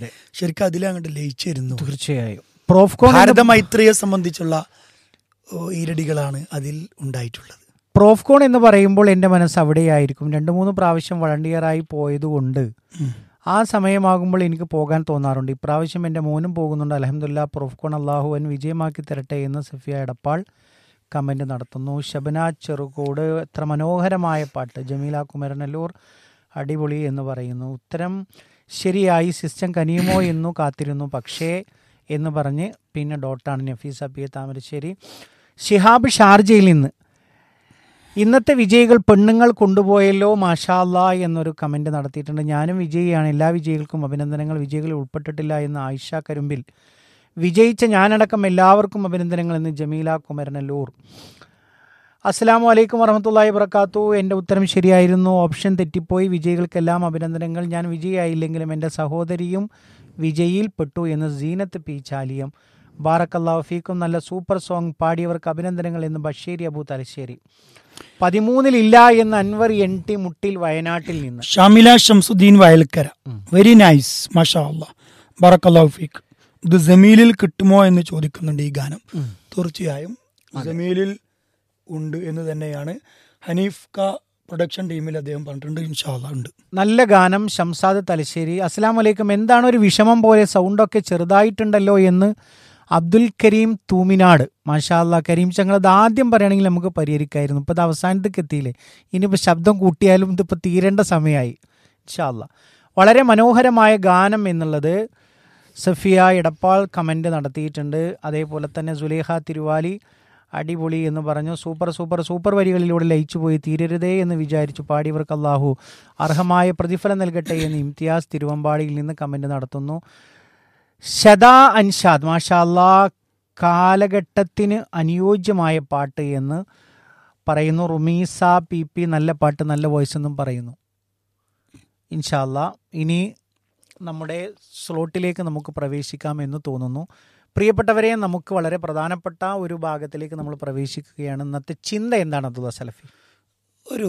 ശരിക്കും അതിലങ്ങോട്ട് ലയിച്ചിരുന്നു തീർച്ചയായും പ്രോഫ്കോൺ എന്ന് ഭാരത മൈത്രിയെ സംബന്ധിച്ചുള്ള ഓ, ഈരടികളാണ് അതിൽ ഉണ്ടായിട്ടുള്ളത് പ്രോഫ്കോൺ എന്ന് പറയുമ്പോൾ എൻ്റെ മനസ്സ് അവിടെയായിരിക്കും രണ്ട് മൂന്ന് പ്രാവശ്യം വളണ്ടിയറായി പോയതുകൊണ്ട് ആ സമയമാകുമ്പോൾ എനിക്ക് പോകാൻ തോന്നാറുണ്ട് ഇപ്രാവശ്യം എൻ്റെ മോനും പോകുന്നുണ്ട് അലഹമുല്ല പ്രോഫ്കോൺ അള്ളാഹുവൻ വിജയമാക്കി തരട്ടെ എന്ന് സഫിയ എടപ്പാൾ കമൻറ്റ് നടത്തുന്നു ഷബന ചെറുകോട് എത്ര മനോഹരമായ പാട്ട് ജമീല കുമരനല്ലൂർ അടിപൊളി എന്ന് പറയുന്നു ഉത്തരം ശരിയായി സിസ്റ്റം കനിയുമോ എന്നു കാത്തിരുന്നു പക്ഷേ എന്ന് പറഞ്ഞ് പിന്നെ ഡോട്ടാണ് നഫീസ പി എ താമരശ്ശേരി ഷിഹാബ് ഷാർജയിൽ നിന്ന് ഇന്നത്തെ വിജയികൾ പെണ്ണുങ്ങൾ കൊണ്ടുപോയല്ലോ മാഷാല്ല എന്നൊരു കമൻറ്റ് നടത്തിയിട്ടുണ്ട് ഞാനും വിജയിയാണ് എല്ലാ വിജയികൾക്കും അഭിനന്ദനങ്ങൾ വിജയികളിൽ ഉൾപ്പെട്ടിട്ടില്ല എന്ന് ആയിഷ കരുമ്പിൽ വിജയിച്ച ഞാനടക്കം എല്ലാവർക്കും അഭിനന്ദനങ്ങൾ എന്ന് ജമീല കുമരനല്ലൂർ അസ്സാം വലൈക്കും വറഹമത്തല്ലാഹി വർക്കാത്തു എൻ്റെ ഉത്തരം ശരിയായിരുന്നു ഓപ്ഷൻ തെറ്റിപ്പോയി വിജയികൾക്കെല്ലാം അഭിനന്ദനങ്ങൾ ഞാൻ വിജയിയായില്ലെങ്കിലും എൻ്റെ സഹോദരിയും വിജയിയിൽ പെട്ടു എന്ന് സീനത്ത് പി ചാലിയം ബാറക്കല്ലാ ഫീക്കും നല്ല സൂപ്പർ സോങ് പാടിയവർക്ക് അഭിനന്ദനങ്ങൾ എന്ന് ബഷീരി അബു തലശ്ശേരി പതിമൂന്നിലില്ല എന്ന് അൻവർ എൻ ടി മുട്ടിൽ വയനാട്ടിൽ നിന്ന് ഷാമില ഷംസുദ്ദീൻ വയൽക്കര വെരി നൈസ് മാഷാ അല്ലാ ബറക്കല്ലാഹു ഫീക്ക് ഇത് ജമീലിൽ കിട്ടുമോ എന്ന് ചോദിക്കുന്നുണ്ട് ഈ ഗാനം തീർച്ചയായും ജമീലിൽ ഉണ്ട് എന്ന് തന്നെയാണ് ഹനീഫ് ക പ്രൊഡക്ഷൻ ടീമിൽ അദ്ദേഹം പറഞ്ഞിട്ടുണ്ട് ഇൻഷാല്ല ഉണ്ട് നല്ല ഗാനം ഷംസാദ് തലശ്ശേരി അസ്സാം വലൈക്കും എന്താണ് ഒരു വിഷമം പോലെ സൗണ്ടൊക്കെ ചെറുതായിട്ടുണ്ടല്ലോ എന്ന് അബ്ദുൽ കരീം തൂമിനാട് മാഷാല്ല കരീം ചങ്ങൾ അത് ആദ്യം പറയുകയാണെങ്കിൽ നമുക്ക് പരിഹരിക്കായിരുന്നു ഇപ്പോൾ ഇത് അവസാനത്തേക്ക് എത്തിയില്ലേ ഇനിയിപ്പോൾ ശബ്ദം കൂട്ടിയാലും ഇതിപ്പോൾ തീരേണ്ട സമയമായി ഇൻഷാല്ല വളരെ മനോഹരമായ ഗാനം എന്നുള്ളത് സഫിയ ഇടപ്പാൾ കമൻ്റ് നടത്തിയിട്ടുണ്ട് അതേപോലെ തന്നെ സുലേഖ തിരുവാലി അടിപൊളി എന്ന് പറഞ്ഞു സൂപ്പർ സൂപ്പർ സൂപ്പർ വരികളിലൂടെ ലയിച്ചു പോയി തീരരുതേ എന്ന് വിചാരിച്ചു പാടിയവർക്ക് അള്ളാഹു അർഹമായ പ്രതിഫലം നൽകട്ടെ എന്ന് ഇംതിയാസ് തിരുവമ്പാടിയിൽ നിന്ന് കമൻ്റ് നടത്തുന്നു ശദാ അൻഷാദ് മാഷാ അല്ലാ കാലഘട്ടത്തിന് അനുയോജ്യമായ പാട്ട് എന്ന് പറയുന്നു റുമീസ പി പി നല്ല പാട്ട് നല്ല വോയിസ് എന്നും പറയുന്നു ഇൻഷാല്ല ഇനി നമ്മുടെ സ്ലോട്ടിലേക്ക് നമുക്ക് പ്രവേശിക്കാം എന്ന് തോന്നുന്നു പ്രിയപ്പെട്ടവരെ നമുക്ക് വളരെ പ്രധാനപ്പെട്ട ഒരു ഭാഗത്തിലേക്ക് നമ്മൾ പ്രവേശിക്കുകയാണ് ഇന്നത്തെ ചിന്ത എന്താണ് അബ്ദുള്ള സലഫി ഒരു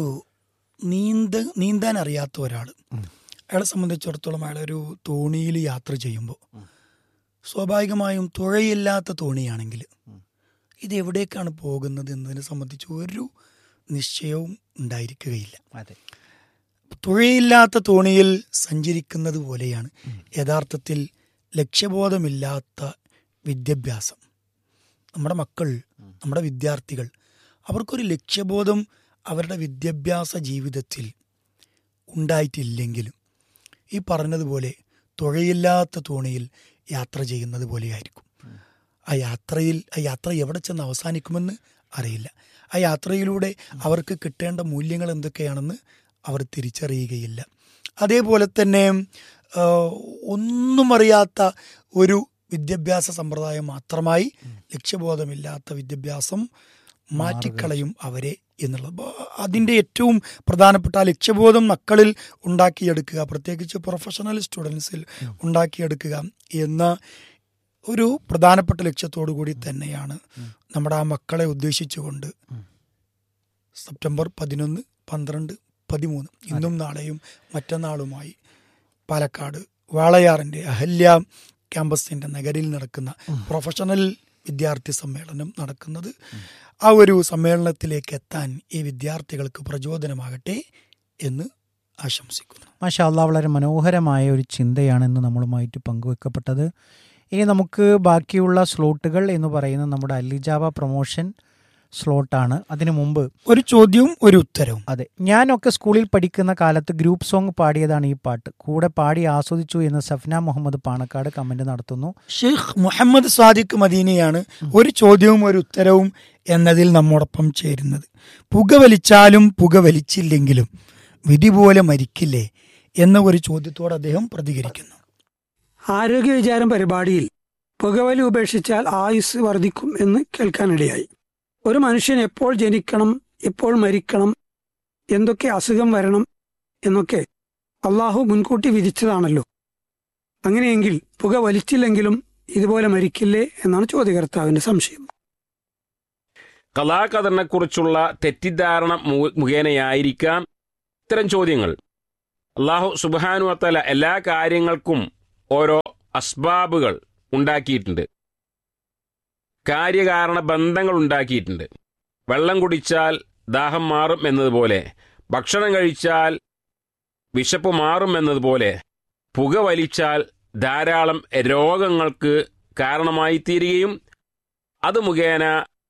നീന്ത നീന്താൻ അറിയാത്ത ഒരാൾ അയാളെ സംബന്ധിച്ചിടത്തോളം അയാൾ ഒരു തോണിയിൽ യാത്ര ചെയ്യുമ്പോൾ സ്വാഭാവികമായും തുഴയില്ലാത്ത തോണിയാണെങ്കിൽ ഇത് എവിടേക്കാണ് പോകുന്നത് എന്നതിനെ സംബന്ധിച്ച് ഒരു നിശ്ചയവും ഉണ്ടായിരിക്കുകയില്ല അതെ തുഴയില്ലാത്ത തോണിയിൽ സഞ്ചരിക്കുന്നത് പോലെയാണ് യഥാർത്ഥത്തിൽ ലക്ഷ്യബോധമില്ലാത്ത വിദ്യാഭ്യാസം നമ്മുടെ മക്കൾ നമ്മുടെ വിദ്യാർത്ഥികൾ അവർക്കൊരു ലക്ഷ്യബോധം അവരുടെ വിദ്യാഭ്യാസ ജീവിതത്തിൽ ഉണ്ടായിട്ടില്ലെങ്കിലും ഈ പറഞ്ഞതുപോലെ തുഴയില്ലാത്ത തോണിയിൽ യാത്ര ചെയ്യുന്നത് പോലെയായിരിക്കും ആ യാത്രയിൽ ആ യാത്ര എവിടെ ചെന്ന് അവസാനിക്കുമെന്ന് അറിയില്ല ആ യാത്രയിലൂടെ അവർക്ക് കിട്ടേണ്ട മൂല്യങ്ങൾ എന്തൊക്കെയാണെന്ന് അവർ തിരിച്ചറിയുകയില്ല അതേപോലെ തന്നെ ആ, ഒന്നും അറിയാത്ത ഒരു വിദ്യാഭ്യാസ സമ്പ്രദായം മാത്രമായി ലക്ഷ്യബോധമില്ലാത്ത വിദ്യാഭ്യാസം മാറ്റിക്കളയും അവരെ എന്നുള്ളത് അപ്പൊ അതിൻ്റെ ഏറ്റവും പ്രധാനപ്പെട്ട ആ ലക്ഷ്യബോധം മക്കളിൽ ഉണ്ടാക്കിയെടുക്കുക പ്രത്യേകിച്ച് പ്രൊഫഷണൽ സ്റ്റുഡൻസിൽ ഉണ്ടാക്കിയെടുക്കുക എന്ന ഒരു പ്രധാനപ്പെട്ട ലക്ഷ്യത്തോടു കൂടി തന്നെയാണ് നമ്മുടെ ആ മക്കളെ ഉദ്ദേശിച്ചുകൊണ്ട് സെപ്റ്റംബർ പതിനൊന്ന് പന്ത്രണ്ട് പതിമൂന്ന് ഇന്നും നാളെയും മറ്റന്നാളുമായി പാലക്കാട് വാളയാറിൻ്റെ അഹല്യ ക്യാമ്പസിൻ്റെ നഗരിൽ നടക്കുന്ന പ്രൊഫഷണൽ വിദ്യാർത്ഥി സമ്മേളനം നടക്കുന്നത് ആ ഒരു സമ്മേളനത്തിലേക്ക് എത്താൻ ഈ വിദ്യാർത്ഥികൾക്ക് പ്രചോദനമാകട്ടെ എന്ന് ആശംസിക്കുന്നു മാഷാ അല്ലാ വളരെ മനോഹരമായ ഒരു ചിന്തയാണ് ഇന്ന് നമ്മളുമായിട്ട് പങ്കുവെക്കപ്പെട്ടത് ഇനി നമുക്ക് ബാക്കിയുള്ള സ്ലോട്ടുകൾ എന്ന് പറയുന്നത് നമ്മുടെ അലിജാവ പ്രൊമോഷൻ സ്ലോട്ടാണ് അതിനു മുമ്പ് ഒരു ചോദ്യവും ഒരു ഉത്തരവും അതെ ഞാനൊക്കെ സ്കൂളിൽ പഠിക്കുന്ന കാലത്ത് ഗ്രൂപ്പ് സോങ് പാടിയതാണ് ഈ പാട്ട് കൂടെ പാടി ആസ്വദിച്ചു എന്ന് സഫ്ന മുഹമ്മദ് പാണക്കാട് കമന്റ് നടത്തുന്നു ഷെയ്ഖ് മുഹമ്മദ് സാദിഖ് മദീനയാണ് ഒരു ചോദ്യവും ഒരു ഉത്തരവും എന്നതിൽ നമ്മോടൊപ്പം ചേരുന്നത് പുകവലിച്ചാലും പുകവലിച്ചില്ലെങ്കിലും വിധി പോലെ മരിക്കില്ലേ എന്ന ഒരു ചോദ്യത്തോട് അദ്ദേഹം പ്രതികരിക്കുന്നു ആരോഗ്യ വിചാരം പരിപാടിയിൽ പുകവലി ഉപേക്ഷിച്ചാൽ ആയുസ് വർദ്ധിക്കും എന്ന് കേൾക്കാനിടയായി ഒരു മനുഷ്യൻ എപ്പോൾ ജനിക്കണം എപ്പോൾ മരിക്കണം എന്തൊക്കെ അസുഖം വരണം എന്നൊക്കെ അള്ളാഹു മുൻകൂട്ടി വിധിച്ചതാണല്ലോ അങ്ങനെയെങ്കിൽ പുക വലിച്ചില്ലെങ്കിലും ഇതുപോലെ മരിക്കില്ലേ എന്നാണ് ചോദ്യകർത്താവിന്റെ സംശയം കലാകഥനെ കുറിച്ചുള്ള തെറ്റിദ്ധാരണ മു- മുഖേനയായിരിക്കാം ഇത്തരം ചോദ്യങ്ങൾ അള്ളാഹു സുബാനു വത്തല എല്ലാ കാര്യങ്ങൾക്കും ഓരോ അസ്ബാബുകൾ ഉണ്ടാക്കിയിട്ടുണ്ട് കാര്യകാരണ ബന്ധങ്ങൾ ഉണ്ടാക്കിയിട്ടുണ്ട് വെള്ളം കുടിച്ചാൽ ദാഹം മാറും എന്നതുപോലെ ഭക്ഷണം കഴിച്ചാൽ വിശപ്പ് മാറും എന്നതുപോലെ പുക വലിച്ചാൽ ധാരാളം രോഗങ്ങൾക്ക് കാരണമായി തീരുകയും അത് മുഖേന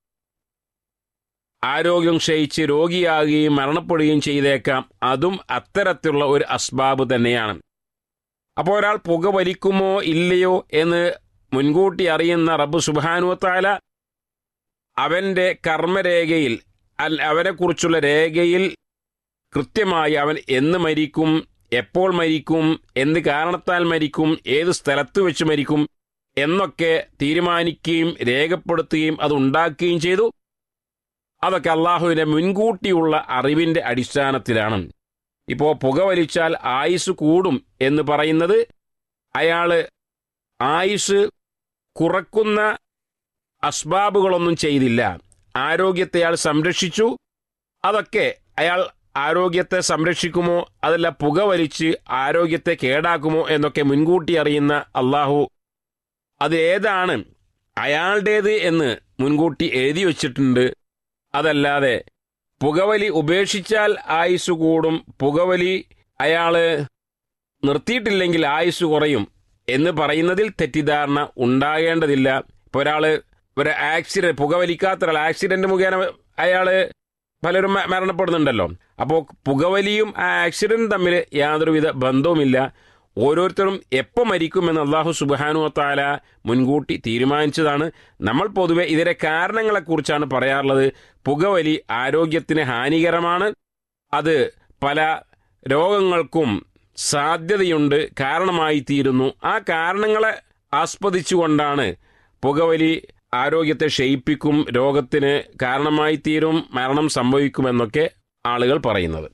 ആരോഗ്യം ക്ഷയിച്ച് രോഗിയാകുകയും മരണപ്പെടുകയും ചെയ്തേക്കാം അതും അത്തരത്തിലുള്ള ഒരു അസ്ബാബ് തന്നെയാണ് അപ്പോൾ ഒരാൾ പുക വലിക്കുമോ ഇല്ലയോ എന്ന് മുൻകൂട്ടി അറിയുന്ന റബ്ബ് സുബാനുവത്താല അവൻ്റെ കർമ്മരേഖയിൽ അൽ അവനെക്കുറിച്ചുള്ള രേഖയിൽ കൃത്യമായി അവൻ എന്ന് മരിക്കും എപ്പോൾ മരിക്കും എന്ത് കാരണത്താൽ മരിക്കും ഏത് സ്ഥലത്ത് വെച്ച് മരിക്കും എന്നൊക്കെ തീരുമാനിക്കുകയും രേഖപ്പെടുത്തുകയും അത് ഉണ്ടാക്കുകയും ചെയ്തു അതൊക്കെ അള്ളാഹുവിൻ്റെ മുൻകൂട്ടിയുള്ള അറിവിൻ്റെ അടിസ്ഥാനത്തിലാണ് ഇപ്പോൾ പുകവലിച്ചാൽ ആയുസ് കൂടും എന്ന് പറയുന്നത് അയാൾ ആയുസ് കുറക്കുന്ന അസ്ബാബുകളൊന്നും ചെയ്തില്ല ആരോഗ്യത്തെ അയാൾ സംരക്ഷിച്ചു അതൊക്കെ അയാൾ ആരോഗ്യത്തെ സംരക്ഷിക്കുമോ അതല്ല പുകവലിച്ച് ആരോഗ്യത്തെ കേടാക്കുമോ എന്നൊക്കെ മുൻകൂട്ടി അറിയുന്ന അള്ളാഹു അത് ഏതാണ് അയാളുടേത് എന്ന് മുൻകൂട്ടി എഴുതി വച്ചിട്ടുണ്ട് അതല്ലാതെ പുകവലി ഉപേക്ഷിച്ചാൽ ആയുസ് കൂടും പുകവലി അയാള് നിർത്തിയിട്ടില്ലെങ്കിൽ ആയുസ് കുറയും എന്ന് പറയുന്നതിൽ തെറ്റിദ്ധാരണ ഉണ്ടാകേണ്ടതില്ല ഇപ്പോൾ ഒരാൾ ഒരു ആക്സിഡന്റ് പുകവലിക്കാത്ത ഒരാൾ ആക്സിഡന്റ് മുഖേന അയാള് പലരും മ- മരണപ്പെടുന്നുണ്ടല്ലോ അപ്പോൾ പുകവലിയും ആ ആക്സിഡന്റും തമ്മിൽ യാതൊരുവിധ ബന്ധവുമില്ല ഓരോരുത്തരും എപ്പോൾ മരിക്കുമെന്ന് അള്ളാഹു സുബാനു താല മുൻകൂട്ടി തീരുമാനിച്ചതാണ് നമ്മൾ പൊതുവെ ഇതിന്റെ കാരണങ്ങളെക്കുറിച്ചാണ് പറയാറുള്ളത് പുകവലി ആരോഗ്യത്തിന് ഹാനികരമാണ് അത് പല രോഗങ്ങൾക്കും സാധ്യതയുണ്ട് കാരണമായി തീരുന്നു ആ കാരണങ്ങളെ ആസ്പദിച്ചുകൊണ്ടാണ് പുകവലി ആരോഗ്യത്തെ ക്ഷയിപ്പിക്കും രോഗത്തിന് കാരണമായി തീരും മരണം സംഭവിക്കുമെന്നൊക്കെ ആളുകൾ പറയുന്നത്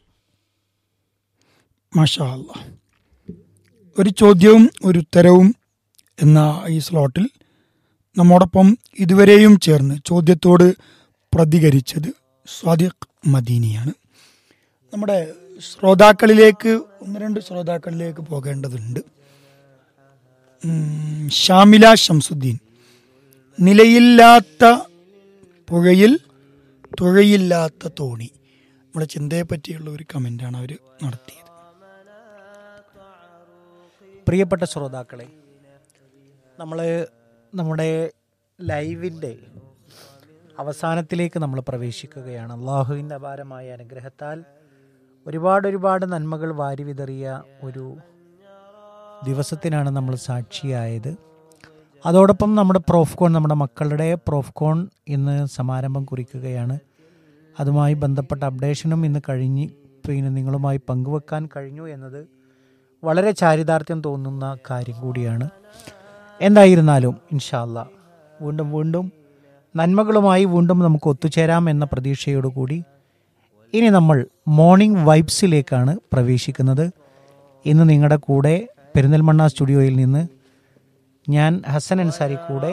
മാഷാ അല്ലാ. ഒരു ചോദ്യവും ഒരു ഉത്തരവും എന്ന ഈ സ്ലോട്ടിൽ നമ്മോടൊപ്പം ഇതുവരെയും ചേർന്ന് ചോദ്യത്തോട് പ്രതികരിച്ചത് സ്വാദിഖ് മദീനിയാണ് നമ്മുടെ ശ്രോതാക്കളിലേക്ക് ഒന്ന് രണ്ട് ശ്രോതാക്കളിലേക്ക് പോകേണ്ടതുണ്ട് ഉം, ഷാമില ഷംസുദ്ദീൻ നിലയില്ലാത്ത പുഴയിൽ തുഴയില്ലാത്ത തോണി നമ്മുടെ ചിന്തയെ പറ്റിയുള്ള ഒരു കമൻ്റാണ് അവർ നടത്തിയത് പ്രിയപ്പെട്ട ശ്രോതാക്കളെ നമ്മൾ നമ്മുടെ ലൈവിൻ്റെ അവസാനത്തിലേക്ക് നമ്മൾ പ്രവേശിക്കുകയാണ് അള്ളാഹുവിൻ്റെ അപാരമായ അനുഗ്രഹത്താൽ ഒരുപാട് ഒരുപാട് നന്മകൾ വാരി വിതറിയ ഒരു ദിവസത്തിനാണ് നമ്മൾ സാക്ഷിയായത് അതോടൊപ്പം നമ്മുടെ പ്രോഫ്കോൺ നമ്മുടെ മക്കളുടെ പ്രോഫ്കോൺ ഇന്ന് സമാരംഭം കുറിക്കുകയാണ് അതുമായി ബന്ധപ്പെട്ട അപ്ഡേഷനും ഇന്ന് കഴിഞ്ഞ് പിന്നെ നിങ്ങളുമായി പങ്കുവെക്കാൻ കഴിഞ്ഞു എന്നത് വളരെ ചാരിതാർത്ഥ്യം തോന്നുന്ന കാര്യം കൂടിയാണ് എന്തായിരുന്നാലും ഇൻഷാല്ല വീണ്ടും വീണ്ടും നന്മകളുമായി വീണ്ടും നമുക്ക് ഒത്തുചേരാം എന്ന പ്രതീക്ഷയോടുകൂടി ഇനി നമ്മൾ മോർണിംഗ് വൈബ്സിലേക്കാണ് പ്രവേശിക്കുന്നത് ഇന്ന് നിങ്ങളുടെ കൂടെ പെരിന്തൽമണ്ണ സ്റ്റുഡിയോയിൽ നിന്ന് ഞാൻ ഹസൻ അൻസാരി കൂടെ